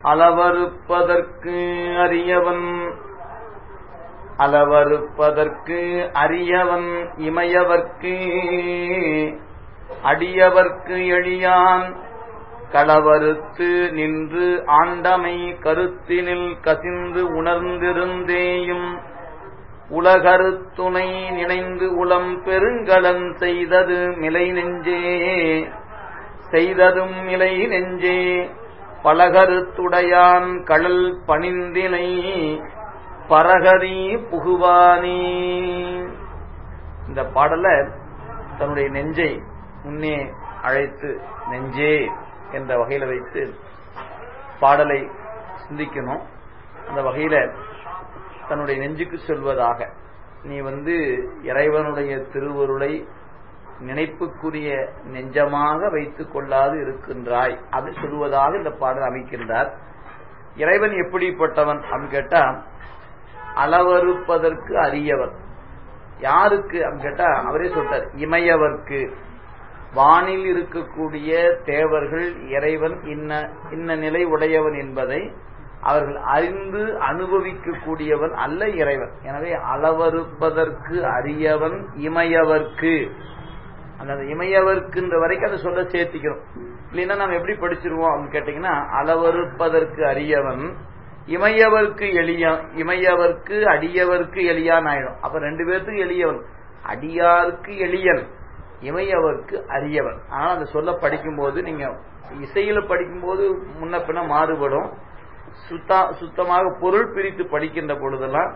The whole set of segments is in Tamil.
அளவறுப்பதற்கு அரியவன் அளவறுப்பதற்கு அரியவன் இமையவர்க்கு அடியவர்க்கு எளியான் களவறுத்து நின்று ஆண்டமை கருத்தினில் கசிந்து உணர்ந்திருந்தேயும் உலகருத்துணை நினைந்து உளம் பெருங்கலன் செய்தது மிலை நெஞ்சே செய்ததும் மிலை நெஞ்சே பலகருத்துடையான் கடல் பணிந்தினை பரகதி புகுவானே இந்த பாடல தன்னுடைய நெஞ்சை முன்னே அழைத்து நெஞ்சே என்ற வகையில வைத்து பாடலை சிந்திக்கணும் அந்த வகையில தன்னுடைய நெஞ்சுக்கு சொல்வதாக நீ வந்து இறைவனுடைய திருவருளை நினைப்புக்குரிய நெஞ்சமாக வைத்துக் கொள்ளாது இருக்கின்றாய் அப்படி சொல்வதாக இந்த பாடல் அமைக்கின்றார் இறைவன் எப்படிப்பட்டவன் அப்படின்னு கேட்டா அளவறுப்பதற்கு அரியவன் யாருக்கு அப்படின்னு கேட்டா அவரே சொல்றார் இமையவர்க்கு வானில் இருக்கக்கூடிய தேவர்கள் இறைவன் இன்ன இன்ன நிலை உடையவன் என்பதை அவர்கள் அறிந்து அனுபவிக்கக்கூடியவன் அல்ல இறைவன் எனவே அளவறுப்பதற்கு அரியவன் இமையவர்க்கு அந்த இமையவர்க்குன்ற வரைக்கும் அதை சொல்ல சேர்த்திக்கணும் இல்லைன்னா நம்ம எப்படி படிச்சிருவோம் அப்படின்னு கேட்டீங்கன்னா அளவறுப்பதற்கு அரியவன் இமையவர்க்கு எளிய இமையவர்க்கு அடியவர்க்கு எளியான் ஆயிடும் அப்ப ரெண்டு பேர்த்துக்கு எளியவன் அடியாருக்கு எளியன் இமையவர்க்கு அரியவன் ஆனால் அந்த சொல்ல படிக்கும்போது நீங்க இசையில படிக்கும்போது முன்ன பின்ன மாறுபடும் சுத்தா சுத்தமாக பொருள் பிரித்து படிக்கின்ற பொழுதெல்லாம்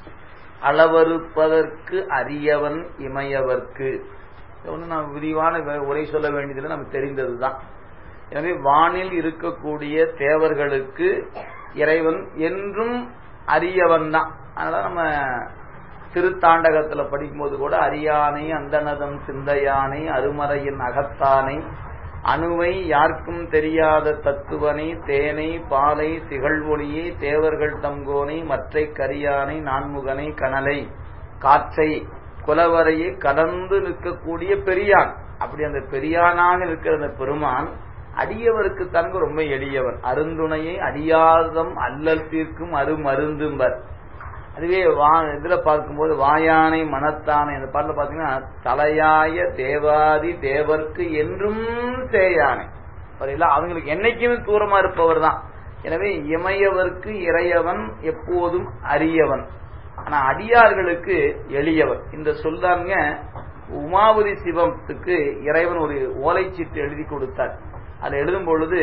அளவறுப்பதற்கு அரியவன் இமையவர்க்கு ஒன்று நான் விரிவான உரை சொல்ல வேண்டியதில் நமக்கு தெரிந்ததுதான் எனவே வானில் இருக்கக்கூடிய தேவர்களுக்கு இறைவன் என்றும் அரியவன் தான் அதனால நம்ம திருத்தாண்டகத்துல படிக்கும்போது கூட அரியானை அந்தனதம் சிந்தையானை அருமறையின் அகத்தானை அணுவை யாருக்கும் தெரியாத தத்துவனை தேனை பாலை திகழ்வொளியை தேவர்கள் தங்கோனை மற்றை கரியானை நான்முகனை கனலை காற்றை குலவரையை கடந்து நிற்கக்கூடிய பெரியான் அப்படி அந்த பெரியானாக இருக்கிற அந்த பெருமான் அடியவருக்கு தனக்கு ரொம்ப எளியவன் அருந்துணையை அடியாதம் அல்லல் தீர்க்கும் அருமருந்தும்பர் அதுவே வா இதுல பார்க்கும்போது வாயானை மனத்தானை அந்த பாட்டில் பாத்தீங்கன்னா தலையாய தேவாதி தேவர்க்கு என்றும் சேயானை சரிங்களா அவங்களுக்கு என்னைக்குமே தூரமா இருப்பவர் தான் எனவே இமையவர்க்கு இறையவன் எப்போதும் அரியவன் ஆனா அடியார்களுக்கு எளியவன் இந்த சொல்தாங்க உமாபதி சிவத்துக்கு இறைவன் ஒரு ஓலைச்சீட்டு எழுதி கொடுத்தார் அதை எழுதும் பொழுது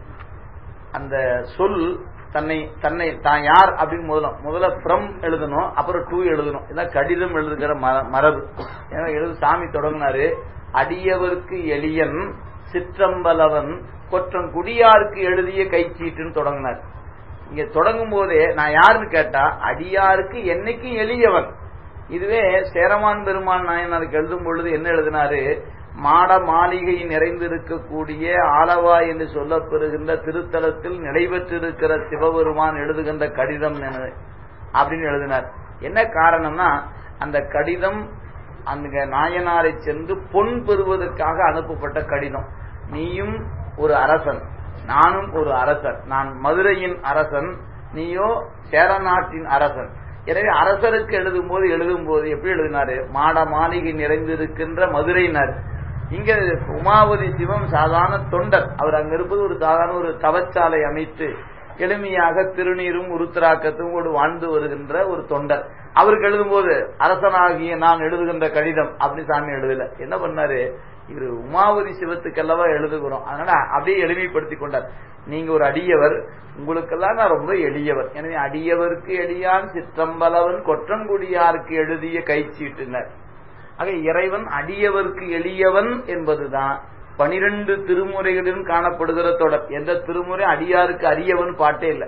அந்த சொல் தன்னை தன்னை தான் யார் அப்படின்னு முதல்ல முதல்ல ஃப்ரம் எழுதணும் அப்புறம் டூ எழுதணும் இதான் கடிதம் எழுதுகிற மரபு ஏன்னா எழுது சாமி தொடங்கினாரு அடியவருக்கு எளியன் சிற்றம்பலவன் கொற்றம் குடியாருக்கு எழுதிய கைச்சீட்டுன்னு தொடங்கினார் இங்க தொடங்கும் போதே நான் யாருன்னு கேட்டா அடியாருக்கு என்னைக்கும் எளியவன் இதுவே சேரமான் பெருமான் நாயனாருக்கு எழுதும் பொழுது என்ன எழுதினாரு மாட மாளிகை நிறைந்திருக்கக்கூடிய ஆலவா என்று சொல்லப்பெறுகின்ற திருத்தலத்தில் நடைபெற்றிருக்கிற சிவபெருமான் எழுதுகின்ற கடிதம் அப்படின்னு எழுதினார் என்ன காரணம்னா அந்த கடிதம் அந்த நாயனாரை சென்று பொன் பெறுவதற்காக அனுப்பப்பட்ட கடிதம் நீயும் ஒரு அரசன் நானும் ஒரு அரசன் நான் மதுரையின் அரசன் நீயோ சேர நாட்டின் அரசன் எனவே அரசருக்கு எழுதும் போது எழுதும் போது எப்படி எழுதினாரு மாட மாளிகை நிறைந்திருக்கின்ற மதுரையினர் இங்க உமாவதி சிவம் சாதாரண தொண்டர் அவர் அங்க இருப்பது ஒரு சாதாரண ஒரு தவச்சாலை அமைத்து எளிமையாக திருநீரும் உருத்தராக்கத்தும் கூட வாழ்ந்து வருகின்ற ஒரு தொண்டர் அவருக்கு எழுதும் போது அரசனாகிய நான் எழுதுகின்ற கடிதம் அப்படி சாமி எழுதல என்ன பண்ணாரு இவர் உமாவதி சிவத்துக்கெல்லவா எழுதுகிறோம் அதனால அப்படியே எளிமைப்படுத்தி கொண்டார் நீங்க ஒரு அடியவர் உங்களுக்கெல்லாம் நான் ரொம்ப எளியவர் எனவே அடியவருக்கு எளியான் சிற்றம்பலவன் கொற்றங்குடியாருக்கு எழுதிய கைச்சீட்டுனர் ஆக இறைவன் அடியவருக்கு எளியவன் என்பதுதான் பனிரெண்டு திருமுறைகளிலும் காணப்படுகிற தொடர் எந்த திருமுறை அடியாருக்கு அரியவன் பாட்டே இல்லை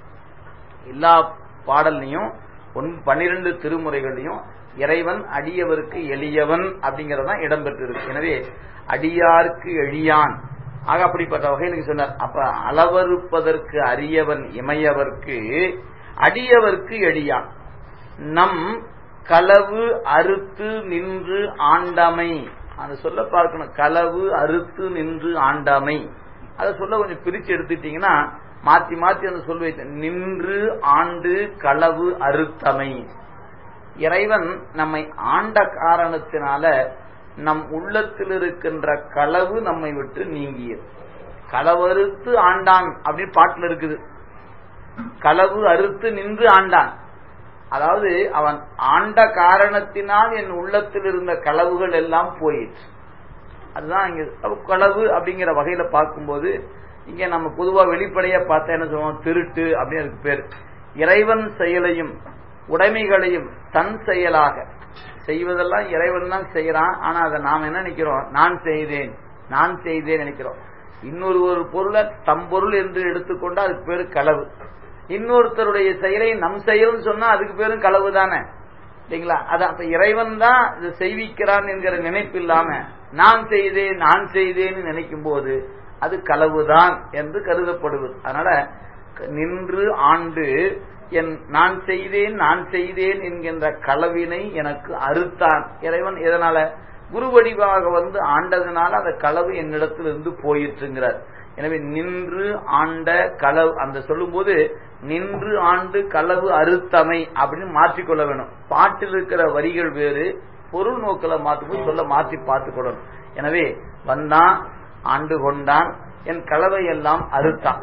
எல்லா பாடல்லையும் ஒன் பன்னிரண்டு திருமுறைகளையும் இறைவன் அடியவருக்கு எளியவன் அப்படிங்கறதான் இடம்பெற்றிருக்கு எனவே அடியாருக்கு எளியான் ஆக அப்படிப்பட்ட வகையில் சொன்னார் அப்ப அளவறுப்பதற்கு அரியவன் இமையவர்க்கு அடியவர்க்கு எளியான் நம் களவு அறுத்து நின்று ஆண்டமை அதை சொல்ல பார்க்கணும் களவு அறுத்து நின்று ஆண்டாமை அதை சொல்ல கொஞ்சம் பிரிச்சு எடுத்துட்டீங்கன்னா மாத்தி மாத்தி அந்த சொல் வைத்த நின்று ஆண்டு களவு அறுத்தமை இறைவன் நம்மை ஆண்ட காரணத்தினால நம் உள்ளத்தில் இருக்கின்ற களவு நம்மை விட்டு நீங்கியது களவறுத்து ஆண்டான் அப்படின்னு பாட்டுல இருக்குது களவு அறுத்து நின்று ஆண்டான் அதாவது அவன் ஆண்ட காரணத்தினால் என் உள்ளத்தில் இருந்த களவுகள் எல்லாம் போயிடுச்சு அதுதான் இங்க களவு அப்படிங்கிற வகையில பார்க்கும்போது இங்க நம்ம பொதுவா வெளிப்படையா பார்த்தா என்ன சொல்லுவோம் திருட்டு அப்படின்னு அதுக்கு பேர் இறைவன் செயலையும் உடைமைகளையும் தன் செயலாக செய்வதெல்லாம் இறைவன் தான் செய்யறான் ஆனா அதை நாம் என்ன நினைக்கிறோம் நான் செய்தேன் நான் செய்தேன் நினைக்கிறோம் இன்னொரு ஒரு பொருளை தம் பொருள் என்று எடுத்துக்கொண்டா அதுக்கு பேரு களவு இன்னொருத்தருடைய செயலை நம் செயல்னு சொன்னா அதுக்கு பேரும் களவு தானே இல்லைங்களா அது அப்ப இறைவன் தான் இதை செய்விக்கிறான் என்கிற நினைப்பு இல்லாம நான் செய்தேன் நான் செய்தேன்னு நினைக்கும் போது அது களவுதான் என்று கருதப்படுவது அதனால நின்று ஆண்டு என் நான் செய்தேன் நான் செய்தேன் என்கின்ற களவினை எனக்கு அறுத்தான் இறைவன் எதனால குரு வடிவாக வந்து ஆண்டதுனால அந்த களவு என்னிடத்தில் இருந்து போயிற்றுங்கிறார் எனவே நின்று ஆண்ட களவு அந்த சொல்லும் போது நின்று ஆண்டு களவு அறுத்தமை அப்படின்னு மாற்றிக்கொள்ள வேணும் பாட்டில் இருக்கிற வரிகள் வேறு பொருள் நோக்கில மாற்றும் சொல்ல மாற்றி பார்த்து கொள்ளணும் எனவே வந்தான் ஆண்டு கொண்டான் என் களவை எல்லாம் அறுத்தான்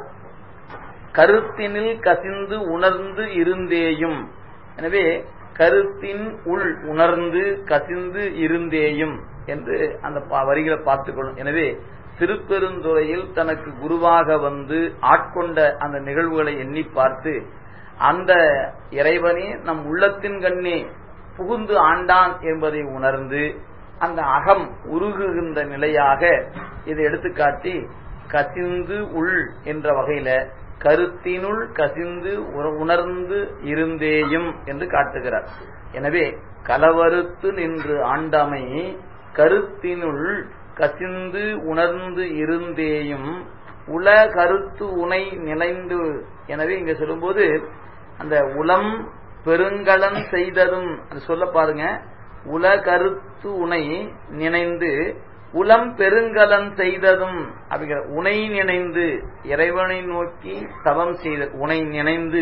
கருத்தினில் கசிந்து உணர்ந்து இருந்தேயும் எனவே கருத்தின் உள் உணர்ந்து கசிந்து இருந்தேயும் என்று அந்த வரிகளை பார்த்துக்கொள்ளும் எனவே திருப்பெருந்துறையில் தனக்கு குருவாக வந்து ஆட்கொண்ட அந்த நிகழ்வுகளை எண்ணி பார்த்து அந்த இறைவனே நம் உள்ளத்தின் கண்ணே புகுந்து ஆண்டான் என்பதை உணர்ந்து அந்த அகம் உருகுகின்ற நிலையாக இதை எடுத்துக்காட்டி கசிந்து உள் என்ற வகையில கருத்தினுள் கசிந்து உணர்ந்து இருந்தேயும் என்று காட்டுகிறார் எனவே கலவறுத்து நின்று ஆண்டாமை கருத்தினுள் கசிந்து உணர்ந்து இருந்தேயும் உல கருத்து உனை நினைந்து எனவே இங்க சொல்லும்போது அந்த உளம் பெருங்கலன் செய்ததும் அது சொல்ல பாருங்க உல கருத்து உனை நினைந்து உளம் பெருங்கலன் செய்ததும் அப்படிங்கிற உனை நினைந்து இறைவனை நோக்கி தவம் செய்த உனை நினைந்து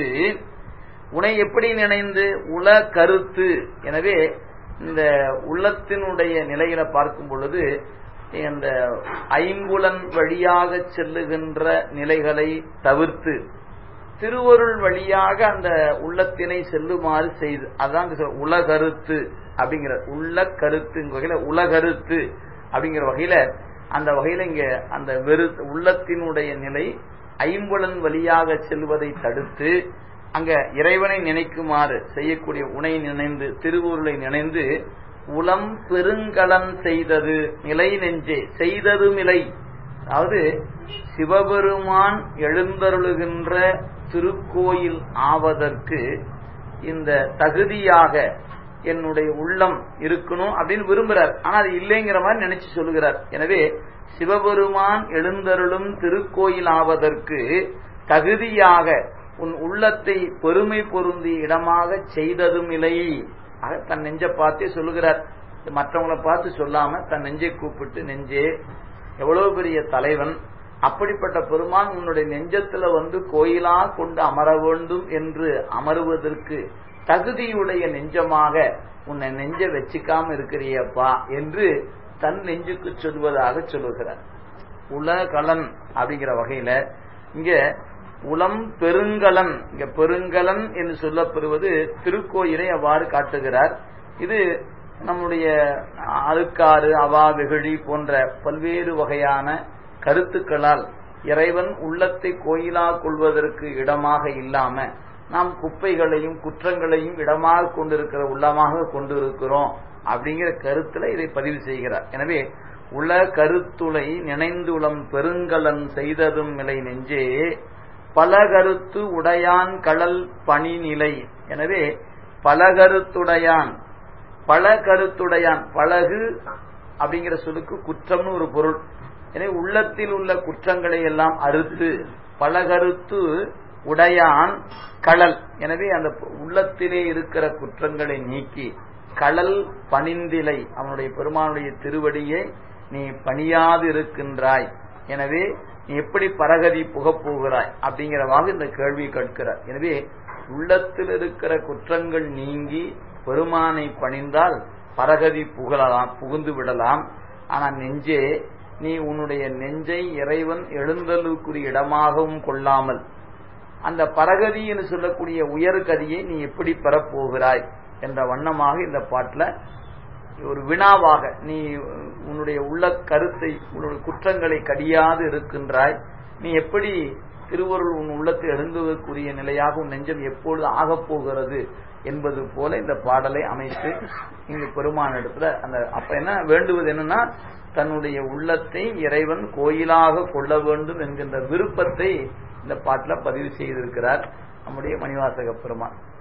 உனை எப்படி நினைந்து உல கருத்து எனவே இந்த உள்ளத்தினுடைய நிலையில பார்க்கும் பொழுது இந்த ஐம்புலன் வழியாக செல்லுகின்ற நிலைகளை தவிர்த்து திருவருள் வழியாக அந்த உள்ளத்தினை செல்லுமாறு செய்து அதான் உலகருத்து அப்படிங்கிற உள்ள கருத்து வகையில உலகருத்து அப்படிங்கிற வகையில அந்த வகையில இங்க அந்த வெறு உள்ளத்தினுடைய நிலை ஐம்புலன் வழியாக செல்வதை தடுத்து அங்க இறைவனை நினைக்குமாறு செய்யக்கூடிய உனை நினைந்து திருவுருளை நினைந்து உளம் பெருங்கலன் செய்தது நிலை நெஞ்சே செய்தது நிலை அதாவது சிவபெருமான் எழுந்தருளுகின்ற திருக்கோயில் ஆவதற்கு இந்த தகுதியாக என்னுடைய உள்ளம் இருக்கணும் அப்படின்னு விரும்புறார் ஆனா அது இல்லைங்கிற மாதிரி நினைச்சு சொல்லுகிறார் எனவே சிவபெருமான் எழுந்தருளும் திருக்கோயில் ஆவதற்கு தகுதியாக உன் உள்ளத்தை பெருமை பொருந்தி இடமாக செய்ததும் இல்லை ஆக தன் நெஞ்சை பார்த்தே சொல்லுகிறார் மற்றவங்களை பார்த்து சொல்லாம தன் நெஞ்சை கூப்பிட்டு நெஞ்சே எவ்வளவு பெரிய தலைவன் அப்படிப்பட்ட பெருமான் உன்னுடைய நெஞ்சத்துல வந்து கோயிலா கொண்டு அமர வேண்டும் என்று அமருவதற்கு தகுதியுடைய நெஞ்சமாக உன்னை நெஞ்ச வச்சுக்காம இருக்கிறியப்பா என்று தன் நெஞ்சுக்கு சொல்வதாக சொல்லுகிறார் உலகலன் அப்படிங்கிற வகையில இங்க உளம் பெருங்கலன் இங்க பெருங்கலன் என்று சொல்லப்பெறுவது திருக்கோயிலை அவ்வாறு காட்டுகிறார் இது நம்முடைய அழுக்காறு அவா வெகுழி போன்ற பல்வேறு வகையான கருத்துக்களால் இறைவன் உள்ளத்தை கோயிலா கொள்வதற்கு இடமாக இல்லாம நாம் குப்பைகளையும் குற்றங்களையும் இடமாக கொண்டிருக்கிற உள்ளமாக கொண்டிருக்கிறோம் அப்படிங்கிற கருத்துல இதை பதிவு செய்கிறார் எனவே உல கருத்துளை நினைந்துளம் பெருங்கலன் செய்ததும் நிலை நெஞ்சே பல கருத்து உடையான் கடல் பணி நிலை எனவே பல கருத்துடையான் பல கருத்துடையான் பழகு அப்படிங்கிற சொல்லுக்கு குற்றம்னு ஒரு பொருள் எனவே உள்ளத்தில் உள்ள குற்றங்களை எல்லாம் அறுத்து பல கருத்து உடையான் கடல் எனவே அந்த உள்ளத்திலே இருக்கிற குற்றங்களை நீக்கி கடல் பணிந்திலை அவனுடைய பெருமானுடைய திருவடியை நீ பணியாது இருக்கின்றாய் எனவே நீ எப்படி பரகதி புகப் போகிறாய் அப்படிங்கிறவாக இந்த கேள்வி கேட்கிறார் எனவே உள்ளத்தில் இருக்கிற குற்றங்கள் நீங்கி பெருமானை பணிந்தால் பரகதி புகழலாம் புகுந்து விடலாம் ஆனா நெஞ்சே நீ உன்னுடைய நெஞ்சை இறைவன் எழுந்தலுக்குரிய இடமாகவும் கொள்ளாமல் அந்த பரகதி என்று சொல்லக்கூடிய உயர்கதியை நீ எப்படி பெறப்போகிறாய் என்ற வண்ணமாக இந்த பாட்டில் ஒரு வினாவாக நீ உன்னுடைய உள்ள கருத்தை உன்னுடைய குற்றங்களை கடியாது இருக்கின்றாய் நீ எப்படி திருவருள் உன் உள்ளத்தை எழுந்துவதற்குரிய நிலையாக உன் நெஞ்சம் எப்பொழுது ஆகப் போகிறது என்பது போல இந்த பாடலை அமைத்து இங்கு பெருமான இடத்துல அந்த அப்ப என்ன வேண்டுவது என்னன்னா தன்னுடைய உள்ளத்தை இறைவன் கோயிலாக கொள்ள வேண்டும் என்கின்ற விருப்பத்தை இந்த பாட்டில் பதிவு செய்திருக்கிறார் நம்முடைய மணிவாசக பெருமான்